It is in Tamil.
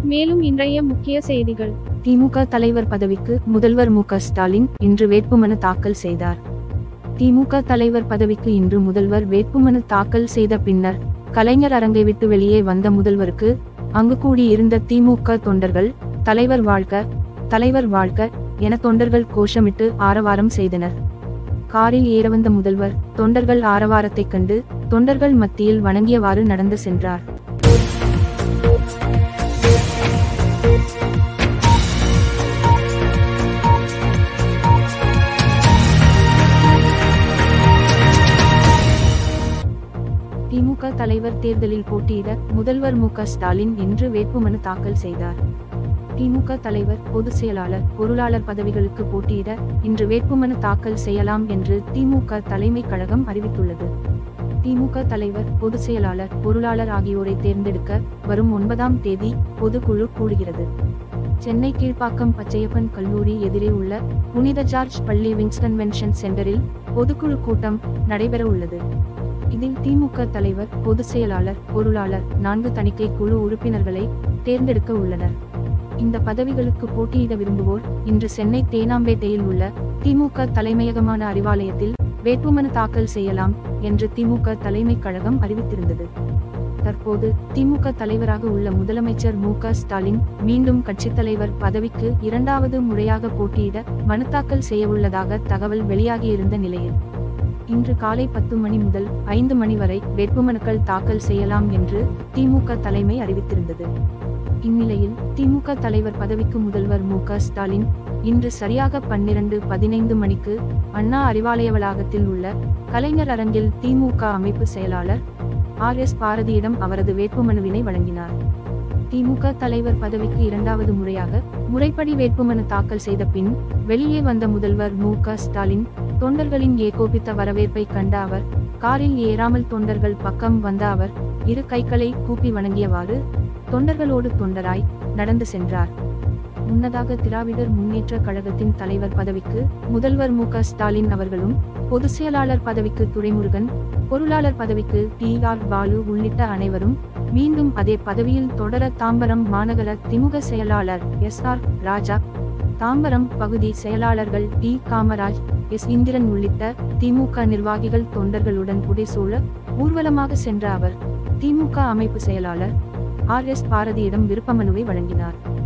மேலும் இன்றைய முக்கிய செய்திகள் திமுக தலைவர் பதவிக்கு முதல்வர் மு க ஸ்டாலின் இன்று வேட்புமனு தாக்கல் செய்தார் திமுக தலைவர் பதவிக்கு இன்று முதல்வர் வேட்புமனு தாக்கல் செய்த பின்னர் கலைஞர் அரங்கை விட்டு வெளியே வந்த முதல்வருக்கு அங்கு கூடியிருந்த திமுக தொண்டர்கள் தலைவர் வாழ்க தலைவர் வாழ்க என தொண்டர்கள் கோஷமிட்டு ஆரவாரம் செய்தனர் காரில் ஏற வந்த முதல்வர் தொண்டர்கள் ஆரவாரத்தைக் கண்டு தொண்டர்கள் மத்தியில் வணங்கியவாறு நடந்து சென்றார் திமுக தலைவர் தேர்தலில் போட்டியிட முதல்வர் மு க ஸ்டாலின் இன்று வேட்புமனு தாக்கல் செய்தார் திமுக தலைவர் பொதுச் செயலாளர் பொருளாளர் பதவிகளுக்கு போட்டியிட இன்று வேட்புமனு தாக்கல் செய்யலாம் என்று திமுக தலைமை கழகம் அறிவித்துள்ளது திமுக தலைவர் பொதுச் செயலாளர் பொருளாளர் ஆகியோரை தேர்ந்தெடுக்க வரும் ஒன்பதாம் தேதி பொதுக்குழு கூடுகிறது சென்னை கீழ்ப்பாக்கம் பச்சையப்பன் கல்லூரி எதிரே உள்ள புனித ஜார்ஜ் பள்ளி விங்ஸ் கன்வென்ஷன் சென்டரில் பொதுக்குழு கூட்டம் நடைபெற உள்ளது இதில் திமுக தலைவர் பொதுச் செயலாளர் பொருளாளர் நான்கு தணிக்கை குழு உறுப்பினர்களை தேர்ந்தெடுக்க உள்ளனர் இந்த பதவிகளுக்கு போட்டியிட விரும்புவோர் இன்று சென்னை தேனாம்பேட்டையில் உள்ள திமுக தலைமையகமான அறிவாலயத்தில் வேட்புமனு தாக்கல் செய்யலாம் என்று திமுக தலைமை கழகம் அறிவித்திருந்தது தற்போது திமுக தலைவராக உள்ள முதலமைச்சர் மு க ஸ்டாலின் மீண்டும் கட்சித் தலைவர் பதவிக்கு இரண்டாவது முறையாக போட்டியிட மனு தாக்கல் செய்யவுள்ளதாக தகவல் வெளியாகியிருந்த நிலையில் இன்று காலை பத்து மணி முதல் ஐந்து மணி வரை வேட்புமனுக்கள் தாக்கல் செய்யலாம் என்று திமுக தலைமை அறிவித்திருந்தது இந்நிலையில் திமுக தலைவர் பதவிக்கு முதல்வர் மு க ஸ்டாலின் இன்று சரியாக பன்னிரண்டு பதினைந்து மணிக்கு அண்ணா அறிவாலய வளாகத்தில் உள்ள கலைஞர் அரங்கில் திமுக அமைப்பு செயலாளர் ஆர் எஸ் பாரதியிடம் அவரது வேட்புமனுவினை வழங்கினார் திமுக தலைவர் பதவிக்கு இரண்டாவது முறையாக முறைப்படி வேட்புமனு தாக்கல் செய்த பின் வெளியே வந்த முதல்வர் மு க ஸ்டாலின் தொண்டர்களின் ஏகோபித்த வரவேற்பை கண்ட அவர் காரில் ஏறாமல் தொண்டர்கள் பக்கம் வந்த அவர் இரு கைகளை கூப்பி வணங்கியவாறு தொண்டர்களோடு தொண்டராய் நடந்து சென்றார் முன்னதாக திராவிடர் முன்னேற்ற கழகத்தின் தலைவர் பதவிக்கு முதல்வர் மு க ஸ்டாலின் அவர்களும் பொதுச் செயலாளர் பதவிக்கு துரைமுருகன் பொருளாளர் பதவிக்கு டி ஆர் பாலு உள்ளிட்ட அனைவரும் மீண்டும் அதே பதவியில் தொடர தாம்பரம் மாநகர திமுக செயலாளர் எஸ் ஆர் ராஜா தாம்பரம் பகுதி செயலாளர்கள் டி காமராஜ் எஸ் இந்திரன் உள்ளிட்ட திமுக நிர்வாகிகள் தொண்டர்களுடன் புடைசூழ ஊர்வலமாக சென்ற அவர் திமுக அமைப்பு செயலாளர் ஆர் எஸ் பாரதியிடம் விருப்பமனுவை வழங்கினார்